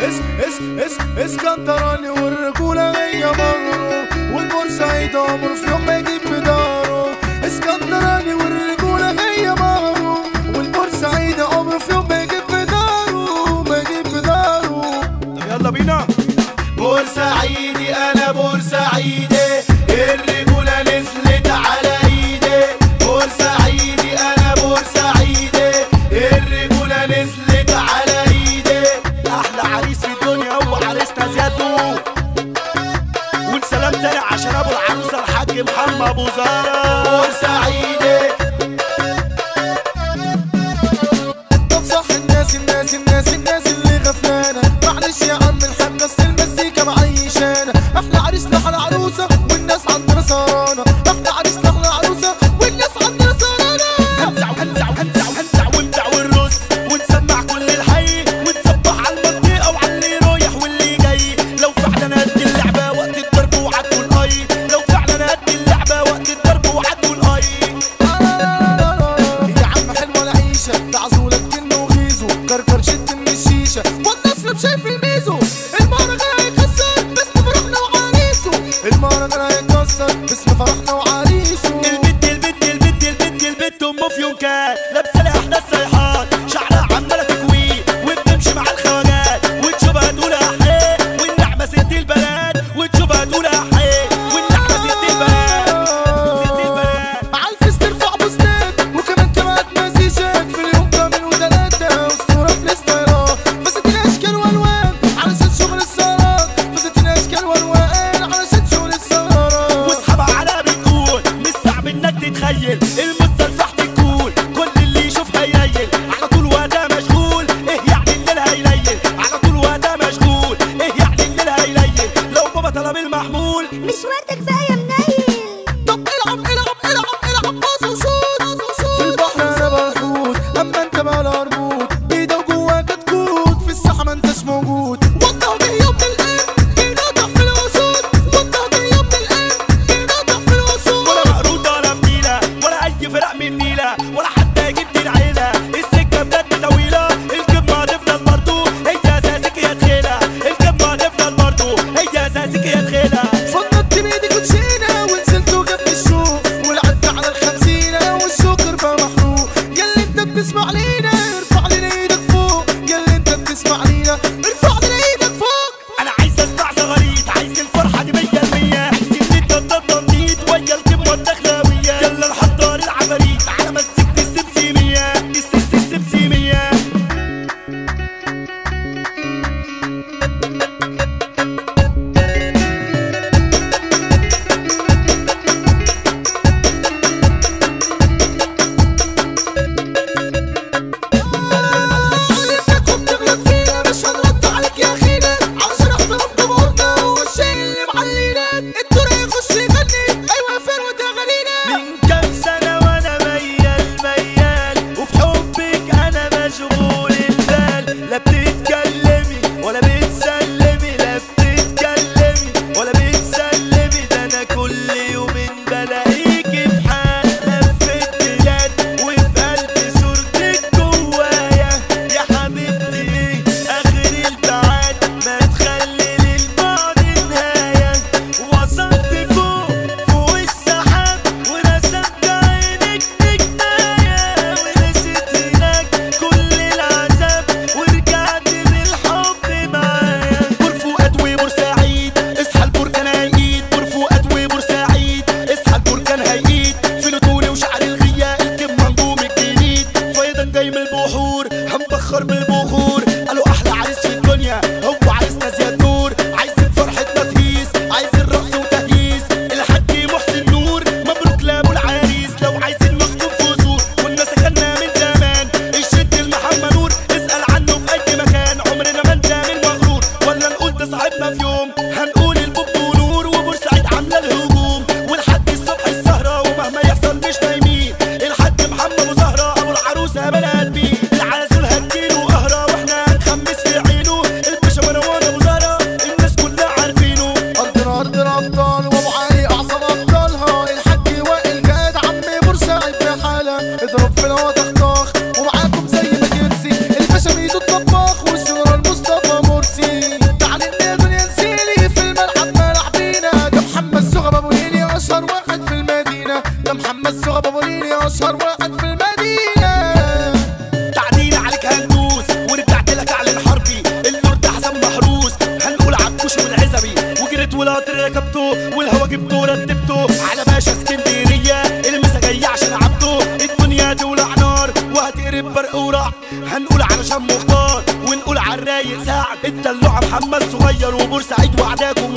اس اس اس اسكندراني والرجولة هي مغرور والبورسعيد عمر في يوم ما يجيب بداره اسكندراني والرجولة هي مغرور والبورسعيد عمر في يوم ما يجيب بداره ما يجيب بداره طب يلا بينا بورسعيدي انا بورسعيدي الرجولة نزلت على ايدي بورسعيدي انا بورسعيدي الرجولة نزلت على ايدي احلى عريس في الدنيا هو عريسنا زيادو والسلام تاني عشان ابو العروسه الحاج محمد ابو زهره بورسعيدي طب صح الناس الناس الناس الناس اللي غفلانة معلش يا عم الحاج اصل المزيكا معيشانا احنا عريسنا على عروسة والناس عندنا سهرانة احنا عريسنا على عروسة والناس عندنا سهرانة هنزع وهنزع وهنزع وهنزع ونبدع ونرص ونسمع كل الحي ونصبح على المنطقه وعلى اللي رايح واللي جاي لو فعلا قد اللعبه وقت الضرب وعدوا الاي لو فعلا قد اللعبه وقت الضرب وعدوا الاي يا عم حلوة العيشة تعزولك كنه وغيزه كركر شد من الشيشة والنصر شايف الميزو المهرجان هيكسر باسم فرحنا وعريسه المهرجان هيكسر باسم فرحنا وعريسه البت البت البت البت البت ام فيونكات لابسه لي احدى الصيحات شعرها عماله تكوي وبتمشي مع الخواجات وتشوفها تقول احيه والنعمه ست البنات وتشوفها تقول احيه والنعمه ست البنات ست البنات مع الفيس ترفع بوستات وكمان كمان مسيجات في اليوم كامل وثلاثة اسطورة في الاستيراد فساتين اشكال والوان علشان شغل السهرات فساتين اشكال والوان علشان شغل السهرات واصحابها على بتقول مش صعب انك تتخيل المستلفح تكون كل اللي يشوفها يليل على طول وقتها مشغول ايه يعني الليل هيليل على طول وقتها مشغول ايه يعني الليل هيليل لو بابا طلب المحمول مش وقت كفايه منيل طب العب العب العب العب باص وشوط في البحر انا بالحوت اما انت بقى الهربوط بيده جواك تكوت في الساحه ما انتش موجود وضع به يوم القلب بينضح في الاسود وضع به يوم القلب بينضح في الاسود ولا مقروطة ولا فتيلة ولا أي فرق من النيلة ولا حتى جبت العيلة السكة بجد طويلة الكلمة هتفضل برضو هي أساسك يا تخيلة الكلمة هتفضل برضو هي أساسك يا تخيلة فضلت بايدي كوتشينه ونزلت وجبت الشوق ولعبت على الخمسينه والشكر بقى محروق ياللي انت بتسمع لينا ارفع لنا ايدك فوق ياللي انت بتسمع لينا ارفع لنا ايدك فوق أنا عايز أسمع زغاريت عايز الفرحة دي مية المية عايز النت التنطيط ويا الكلمة الدخلاوية يلا الحضار العفاريت على مسكة السبسيمية السس السبسيمية علمتك وبتغلط فينا مش هنرد عليك يا اخينا علشان احترام جمهورنا والشيء اللي معلينا الدور هيخش يغني ايوه فروة اغانينا من كام سنة وانا ميال ميال وفي حبك انا مشغول البال لا بتتكلمي ولا بتسلمي لا بتتكلمي ولا بتسلمي ده انا كل يومين بلاقيكي في حال لفت بلاد وفي قلبي صورتك جوايا يا حبيبتي اخر البعاد ما تخلي للبعد نهاية وصلت فوق فوق السحاب ورسمت عينك بكناية ونسيت هناك كل العذاب ورجعت بالحب معايا برفوقات وبورسعيد اصحى البركان هيقيد برفوقات وبورسعيد اصحى البركان هيقيد في نطوري وشعر الغياء الكم نجوم الجديد فيضان جاي من البحور هنبخر بالبخور قالوا احلى عريس في الدنيا هو عريسنا زياد نور عايزين فرحتنا تهيس عايزين رقص وتهييس الحاج محسن نور مبروك لابو العريس لو عايزين نسكن في قصور كنا سكننا من زمان الشد المحمد نور اسال عنه في اي مكان عمرنا ما نزامل مغرور ولا نقول ده صاحبنا في يوم هنقول البوب ونور وبورسعيد عامله الهجوم ولحد الصبح السهره ومهما يحصل مش نايمين الحاج محمد ابو زهره ابو العروسه بني قلبي العسل هتجيله قهره واحنا هنخمس في عينه الباشا مروان ابو زهره الناس كلها عارفينه أرضنا أرض الأبطال وأبو علي أعظم أبطالها الحاج وائل جاد عم بورسعيد بحالة اضرب في الهوا طخطخ ومعاكم زي ما ترسي الباشا ميدو الطباخ والجنرال مصطفى مرسي محمد سوغ بابوليني اشهر واحد في المدينة تعديل عليك هندوس ورجعت لك اعلن حربي اللورد حسن محروس هنقول عكوش والعزبي وجريت والقطر ركبته والهوا جبته رتبته على باشا اسكندريه المسا جاي عشان عبده الدنيا تولع نار وهتقرب برق ورع هنقول علشان مختار ونقول على الرايق سعد الدلوعه محمد صغير وبورسعيد وعداكم